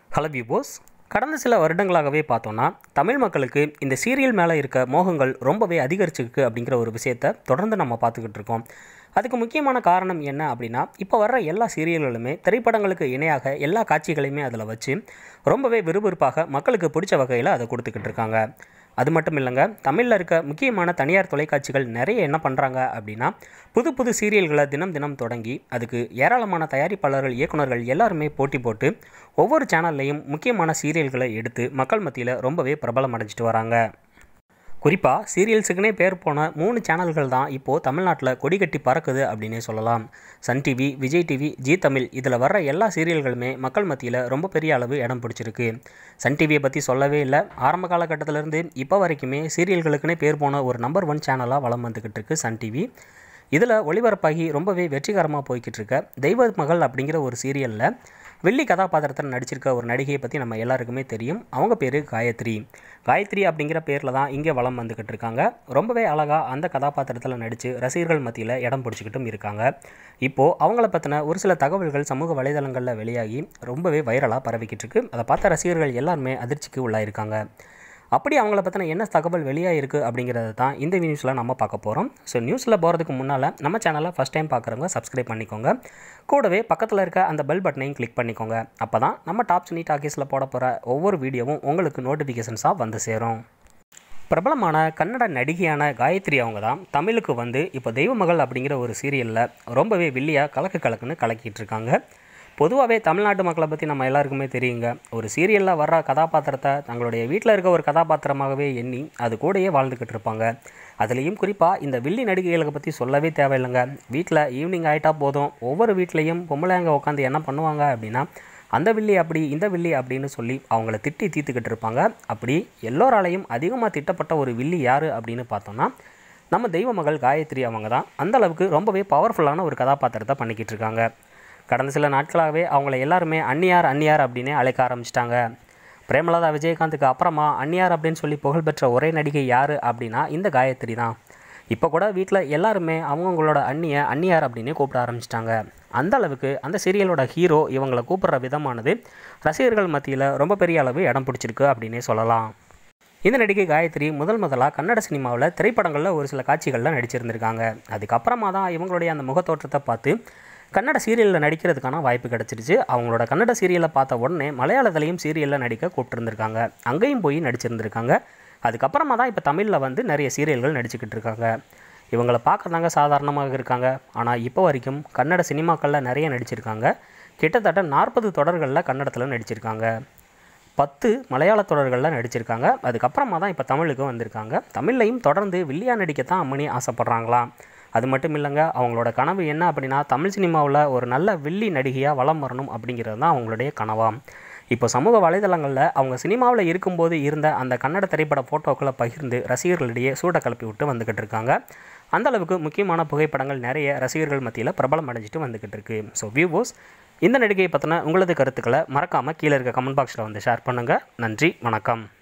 hello வியூபோஸ் கடந்த சில வருடங்களாகவே பார்த்தோன்னா தமிழ் மக்களுக்கு இந்த சீரியல் மேலே இருக்க மோகங்கள் ரொம்பவே அதிகரிச்சிருக்கு அப்படிங்கிற ஒரு விஷயத்தை தொடர்ந்து நம்ம பார்த்துக்கிட்டு இருக்கோம் அதுக்கு முக்கியமான காரணம் என்ன அப்படின்னா இப்போ வர்ற எல்லா சீரியல்களுமே திரைப்படங்களுக்கு இணையாக எல்லா காட்சிகளையுமே அதில் வச்சு ரொம்பவே விறுவிறுப்பாக மக்களுக்கு பிடிச்ச வகையில் அதை கொடுத்துக்கிட்டு இருக்காங்க அது மட்டும் இல்லைங்க தமிழில் இருக்க முக்கியமான தனியார் தொலைக்காட்சிகள் நிறைய என்ன பண்ணுறாங்க அப்படின்னா புது புது சீரியல்களை தினம் தினம் தொடங்கி அதுக்கு ஏராளமான தயாரிப்பாளர்கள் இயக்குனர்கள் எல்லாருமே போட்டி போட்டு ஒவ்வொரு சேனல்லையும் முக்கியமான சீரியல்களை எடுத்து மக்கள் மத்தியில் ரொம்பவே பிரபலம் அடைஞ்சிட்டு வராங்க குறிப்பாக சீரியல்ஸுக்குனே பேர் போன மூணு சேனல்கள் தான் இப்போது தமிழ்நாட்டில் கொடி கட்டி பறக்குது அப்படின்னே சொல்லலாம் Sun TV Vijay TV Zee Tamil இதில் வர்ற எல்லா சீரியல்களுமே மக்கள் மத்தியில் ரொம்ப பெரிய அளவு இடம் பிடிச்சிருக்கு சன் டிவியை பற்றி சொல்லவே இல்லை ஆரம்ப காலகட்டத்திலேருந்து இப்போ வரைக்குமே சீரியல்களுக்குனே பேர் போன ஒரு நம்பர் ஒன் சேனலாக வலம் வந்துக்கிட்டு இருக்கு சன் டிவி இதில் ஒளிபரப்பாகி ரொம்பவே வெற்றிகரமாக போய்கிட்டு இருக்க தெய்வ மகள் அப்படிங்கிற ஒரு சீரியலில் வெள்ளி கதாபாத்திரத்தில் நடிச்சிருக்க ஒரு நடிகையை பற்றி நம்ம எல்லாருக்குமே தெரியும் அவங்க பேர் காயத்ரி காயத்ரி அப்படிங்கிற பேரில் தான் இங்கே வளம் வந்துக்கிட்டு இருக்காங்க ரொம்பவே அழகாக அந்த கதாபாத்திரத்தில் நடித்து ரசிகர்கள் மத்தியில் இடம் பிடிச்சிக்கிட்டும் இருக்காங்க இப்போது அவங்கள பற்றின ஒரு சில தகவல்கள் சமூக வலைதளங்களில் வெளியாகி ரொம்பவே வைரலாக பரவிக்கிட்டு இருக்கு அதை பார்த்த ரசிகர்கள் எல்லாருமே அதிர்ச்சிக்கு உள்ளாயிருக்காங்க அப்படி அவங்கள பற்றின என்ன தகவல் வெளியாக இருக்குது அப்படிங்கிறத தான் இந்த நியூஸில் நம்ம பார்க்க போகிறோம் ஸோ நியூஸில் போகிறதுக்கு முன்னால் நம்ம சேனலை ஃபஸ்ட் டைம் பார்க்குறவங்க சப்ஸ்கிரைப் பண்ணிக்கோங்க கூடவே பக்கத்தில் இருக்க அந்த பெல் பட்டனையும் கிளிக் பண்ணிக்கோங்க அப்போ தான் நம்ம டாப் சினி டாக்கீஸில் போட போகிற ஒவ்வொரு வீடியோவும் உங்களுக்கு நோட்டிஃபிகேஷன்ஸாக வந்து சேரும் பிரபலமான கன்னட நடிகையான காயத்ரி அவங்க தான் தமிழுக்கு வந்து இப்போ தெய்வமகள் அப்படிங்கிற ஒரு சீரியலில் ரொம்பவே வில்லியாக கலக்கு கலக்குன்னு கலக்கிட்டு இருக்காங்க பொதுவாகவே தமிழ்நாட்டு மக்களை பற்றி நம்ம எல்லாருக்குமே தெரியுங்க ஒரு சீரியலில் வர்ற கதாபாத்திரத்தை தங்களுடைய வீட்டில் இருக்க ஒரு கதாபாத்திரமாகவே எண்ணி அது கூடயே வாழ்ந்துக்கிட்டு இருப்பாங்க அதுலேயும் குறிப்பாக இந்த வில்லி நடிகைகளை பற்றி சொல்லவே தேவையில்லைங்க வீட்டில் ஈவினிங் ஆகிட்டா போதும் ஒவ்வொரு வீட்லேயும் பொம்பளைங்க உட்காந்து என்ன பண்ணுவாங்க அப்படின்னா அந்த வில்லி அப்படி இந்த வில்லி அப்படின்னு சொல்லி அவங்கள திட்டி தீர்த்துக்கிட்டு இருப்பாங்க அப்படி எல்லோராலையும் அதிகமாக திட்டப்பட்ட ஒரு வில்லி யார் அப்படின்னு பார்த்தோம்னா நம்ம தெய்வ மகள் காயத்ரி அவங்க தான் அந்த அளவுக்கு ரொம்பவே பவர்ஃபுல்லான ஒரு கதாபாத்திரத்தை பண்ணிக்கிட்டு இருக்காங்க கடந்த சில நாட்களாகவே அவங்கள எல்லாருமே அந்நியார் அந்நியார் அப்படின்னே அழைக்க ஆரம்பிச்சிட்டாங்க பிரேமலதா விஜயகாந்துக்கு அப்புறமா அந்நியார் அப்படின்னு சொல்லி புகழ்பெற்ற ஒரே நடிகை யார் அப்படின்னா இந்த காயத்ரி தான் இப்போ கூட வீட்டில் எல்லாருமே அவங்கவுங்களோட அந்நிய அந்நியார் அப்படின்னு கூப்பிட ஆரம்பிச்சிட்டாங்க அந்த அளவுக்கு அந்த சீரியலோட ஹீரோ இவங்களை கூப்பிட்ற விதமானது ரசிகர்கள் மத்தியில் ரொம்ப பெரிய அளவு இடம் பிடிச்சிருக்கு அப்படின்னே சொல்லலாம் இந்த நடிகை காயத்ரி முதல் முதலாக கன்னட சினிமாவில் திரைப்படங்களில் ஒரு சில காட்சிகளில் நடிச்சிருந்திருக்காங்க அதுக்கப்புறமா தான் இவங்களுடைய அந்த முகத்தோற்றத்தை பார்த்து கன்னட சீரியலில் நடிக்கிறதுக்கான வாய்ப்பு கிடச்சிருச்சு அவங்களோட கன்னட சீரியலை பார்த்த உடனே மலையாளத்துலேயும் சீரியலில் நடிக்க கூப்பிட்டுருந்துருக்காங்க அங்கேயும் போய் நடிச்சிருந்திருக்காங்க அதுக்கப்புறமா தான் இப்போ தமிழில் வந்து நிறைய சீரியல்கள் நடிச்சுக்கிட்டு இருக்காங்க இவங்களை பார்க்க தாங்க சாதாரணமாக இருக்காங்க ஆனால் இப்போ வரைக்கும் கன்னட சினிமாக்களில் நிறைய நடிச்சிருக்காங்க கிட்டத்தட்ட நாற்பது தொடர்களில் கன்னடத்தில் நடிச்சிருக்காங்க பத்து மலையாள தொடர்களில் நடிச்சிருக்காங்க அதுக்கப்புறமா தான் இப்போ தமிழுக்கு வந்திருக்காங்க தமிழ்லையும் தொடர்ந்து வில்லியா நடிக்கத்தான் அம்மணி ஆசைப்பட்றாங்களாம் அது மட்டும் இல்லைங்க அவங்களோட கனவு என்ன அப்படின்னா தமிழ் சினிமாவில் ஒரு நல்ல வில்லி நடிகையாக வலம் வரணும் அப்படிங்கிறது தான் அவங்களுடைய கனவாம் இப்போ சமூக வலைதளங்களில் அவங்க சினிமாவில் இருக்கும்போது இருந்த அந்த கன்னட திரைப்பட ஃபோட்டோக்களை பகிர்ந்து ரசிகர்களிடையே சூட கிளப்பி விட்டு வந்துக்கிட்டு இருக்காங்க அந்த அளவுக்கு முக்கியமான புகைப்படங்கள் நிறைய ரசிகர்கள் மத்தியில் பிரபலம் அடைஞ்சிட்டு வந்துக்கிட்டு இருக்கு ஸோ வியூவோஸ் இந்த நடிகையை பற்றின உங்களது கருத்துக்களை மறக்காமல் கீழே இருக்க கமெண்ட் பாக்ஸில் வந்து ஷேர் பண்ணுங்கள் நன்றி வணக்கம்